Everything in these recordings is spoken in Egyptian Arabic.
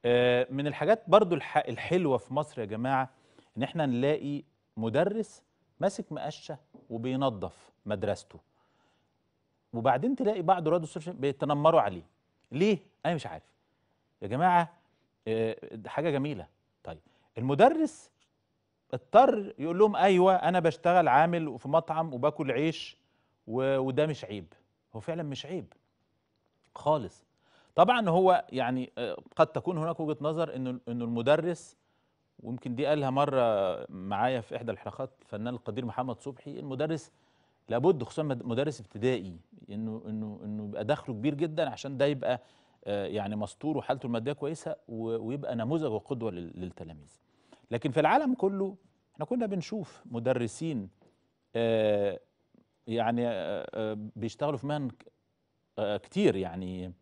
آه، من الحاجات برضو الح- الحلوة في مصر يا جماعة ان احنا نلاقي مدرس ماسك مقشة وبينظف مدرسته وبعدين تلاقي بعض رواد السوشيال بيتنمروا عليه ليه انا مش عارف يا جماعة آه، ده حاجة جميلة طيب المدرس اضطر يقول لهم ايوه انا بشتغل عامل في مطعم وباكل عيش و- وده مش عيب هو فعلا مش عيب خالص طبعا هو يعني آه، قد تكون هناك وجهة نظر انه انه المدرس ويمكن دي قالها مرة معايا في احدى الحلقات الفنان القدير محمد صبحي المدرس لابد خصوصا مد- مدرس ابتدائي انه انه انه يبقى دخله كبير جدا عشان ده يبقى آه، يعني مستور وحالته الماديه كويسه و- ويبقى نموذج وقدوه لل- للتلاميذ. لكن في العالم كله احنا كنا بنشوف مدرسين آه، يعني آه، آه، بيشتغلوا في مهن ك- آه، كتير يعني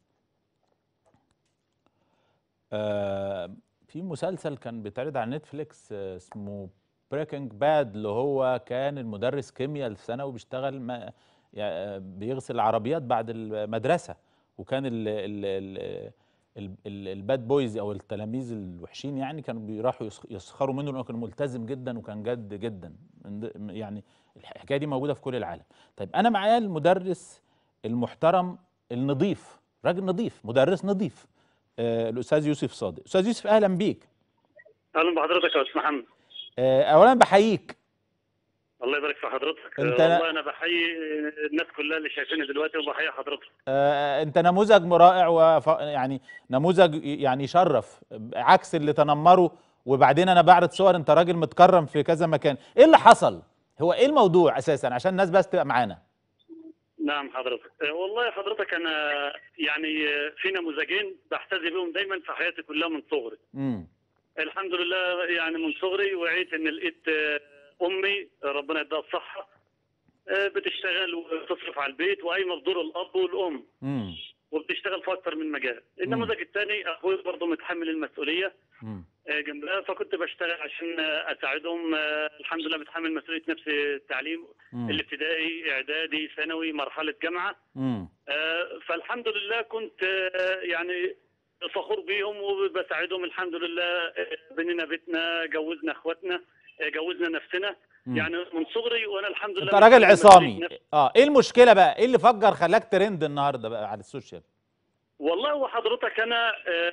آه، في مسلسل كان بيتعرض على نتفليكس آه، اسمه بريكنج باد اللي هو كان المدرس كيمياء الثانوي بيشتغل ما يعني آه، بيغسل العربيات بعد المدرسة وكان ال ال ال ال ال الباد بويز او التلاميذ الوحشين يعني كانوا بيروحوا يسخ- يسخروا منه لانه كان ملتزم جدا وكان جد جدا من ض- يعني الحكايه دي موجوده في كل العالم طيب انا معايا المدرس المحترم النظيف راجل نظيف مدرس نظيف آه، الاستاذ يوسف صادق استاذ يوسف اهلا بيك اهلا بحضرتك يا استاذ محمد آه، اولا بحييك الله يبارك في حضرتك أنت- آه، والله انا بحيي الناس كلها اللي شايفيني دلوقتي وبحيي حضرتك آه، انت نموذج رائع وف... يعني نموذج يعني يشرف عكس اللي تنمروا وبعدين انا بعرض صور انت راجل متكرم في كذا مكان ايه اللي حصل هو ايه الموضوع اساسا عشان الناس بس تبقى معانا نعم حضرتك آه، والله حضرتك انا يعني آه، في نموذجين بحتذي بهم دايما في حياتي كلها من صغري امم الحمد لله يعني من صغري وعيت ان لقيت آه، امي ربنا يديها الصحه آه، بتشتغل وتصرف على البيت وقايمه بدور الاب والام امم وبتشتغل في اكتر من مجال النموذج الثاني اخوي برضه متحمل المسؤوليه امم آه، جنبها فكنت بشتغل عشان آه، اساعدهم آه، الحمد لله متحمل مسؤوليه نفس التعليم الابتدائي اعدادي ثانوي مرحله جامعه امم آه، فالحمد لله كنت آه، يعني فخور بيهم وبساعدهم الحمد لله آه، بنينا بيتنا جوزنا اخواتنا آه، جوزنا نفسنا يعني من صغري وانا الحمد لله انت راجل متحمل عصامي مسؤولية نفسي. اه ايه المشكله بقى ايه اللي فجر خلاك ترند النهارده بقى على السوشيال والله وحضرتك انا آه،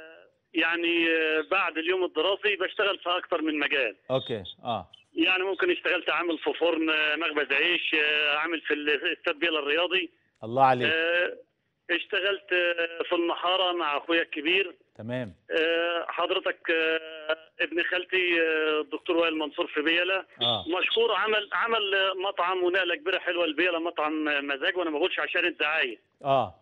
يعني آه، بعد اليوم الدراسي بشتغل في اكتر من مجال اوكي اه يعني ممكن اشتغلت عامل في فرن آه، مخبز عيش آه، عامل في التتبيله الرياضي الله عليك آه، اشتغلت آه، في المحاره مع اخويا الكبير تمام آه، حضرتك آه، ابن خالتي آه، الدكتور وائل منصور في بيلا اه مشكور عمل عمل آه، مطعم ونقله كبيره حلوه لبيلا مطعم آه، مزاج وانا ما بقولش عشان الدعايه اه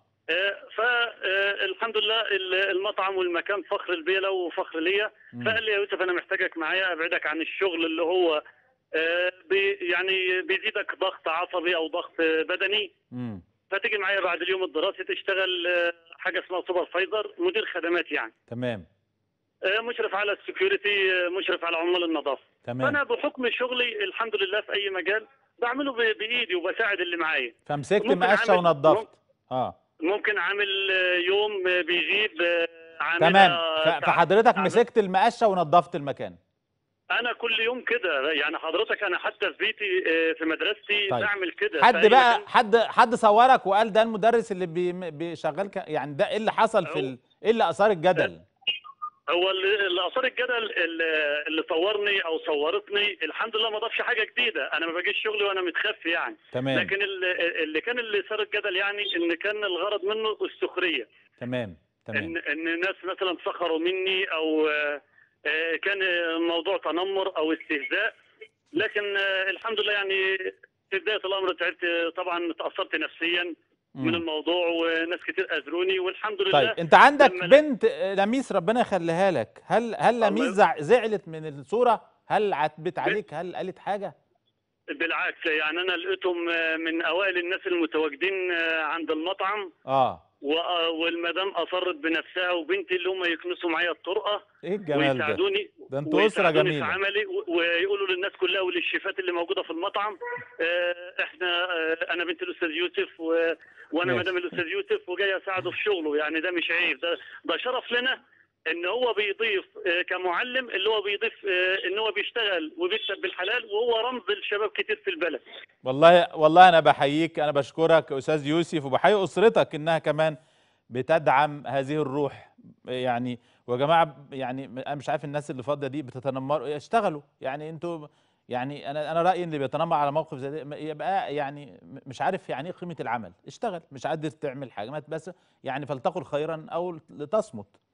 فالحمد لله ال- المطعم والمكان فخر البيلة وفخر ليا مم. فقال لي يا يوسف انا محتاجك معايا ابعدك عن الشغل اللي هو آه، بي يعني بيزيدك ضغط عصبي او ضغط بدني امم فتيجي معايا بعد اليوم الدراسي تشتغل آه، حاجه اسمها سوبرفايزر مدير خدمات يعني تمام آه، مشرف على السكيورتي آه، مشرف على عمال النظافه تمام فانا بحكم شغلي الحمد لله في اي مجال بعمله ب- بايدي وبساعد اللي معايا فمسكت ممكن مقشه عامل- ونضفت اه ممكن عامل آه، يوم آه، بيغيب آه، عامل تمام آه، ف- ساعات- فحضرتك ساعات- مسكت المقشه ونضفت المكان انا كل يوم كده يعني حضرتك انا حتى في بيتي آه، في مدرستي طيب. بعمل كده حد في أي بقى مكان. حد حد صورك وقال ده المدرس اللي بي- بيشغل ك- يعني ده ايه اللي حصل في ال... ايه اللي اثار الجدل هو اللي اللي اثار الجدل اللي اللي صورني او صورتني الحمد لله ما ضافش حاجه جديده انا ما باجيش شغلي وانا متخفي يعني تمام لكن اللي, اللي كان اللي اثار الجدل يعني ان كان الغرض منه السخريه تمام تمام ان ان ناس مثلا سخروا مني او آه، آه، كان موضوع تنمر او استهزاء لكن آه، الحمد لله يعني في بدايه الامر تعبت طبعا تاثرت نفسيا من مم. الموضوع وناس كتير اذروني والحمد لله طيب انت عندك لما- بنت آه، لميس ربنا يخليها لك هل هل الله لميس يبارك. زع- زعلت من الصوره هل عتبت عليك هل قالت حاجه بالعكس يعني انا لقيتهم آه، من اوائل الناس المتواجدين آه، عند المطعم اه و- آه، والمدام اصرت بنفسها وبنتي اللي هم يكنسوا معايا الطرقه ايه الجمال ده ويساعدوني ده انتوا اسره ويساعدوني في جميله عملي و- ويقولوا للناس كلها وللشيفات اللي موجوده في المطعم آه، احنا آه، انا بنت الاستاذ يوسف و... وانا ماشي. مدام الاستاذ يوسف وجاي اساعده في شغله يعني ده مش عيب ده ده شرف لنا ان هو بيضيف آه، كمعلم اللي هو بيضيف آه، ان هو بيشتغل وبيكسب بالحلال وهو رمز لشباب كتير في البلد والله والله انا بحييك انا بشكرك استاذ يوسف وبحيي اسرتك انها كمان بتدعم هذه الروح يعني ويا جماعه يعني انا مش عارف الناس اللي فاضيه دي بتتنمروا اشتغلوا يعني انتوا يعني انا انا رايي اللي بيتنمر على موقف زي ده يبقى يعني مش عارف يعني ايه قيمه العمل اشتغل مش قادر تعمل حاجه ما بس يعني فلتقل خيرا او لتصمت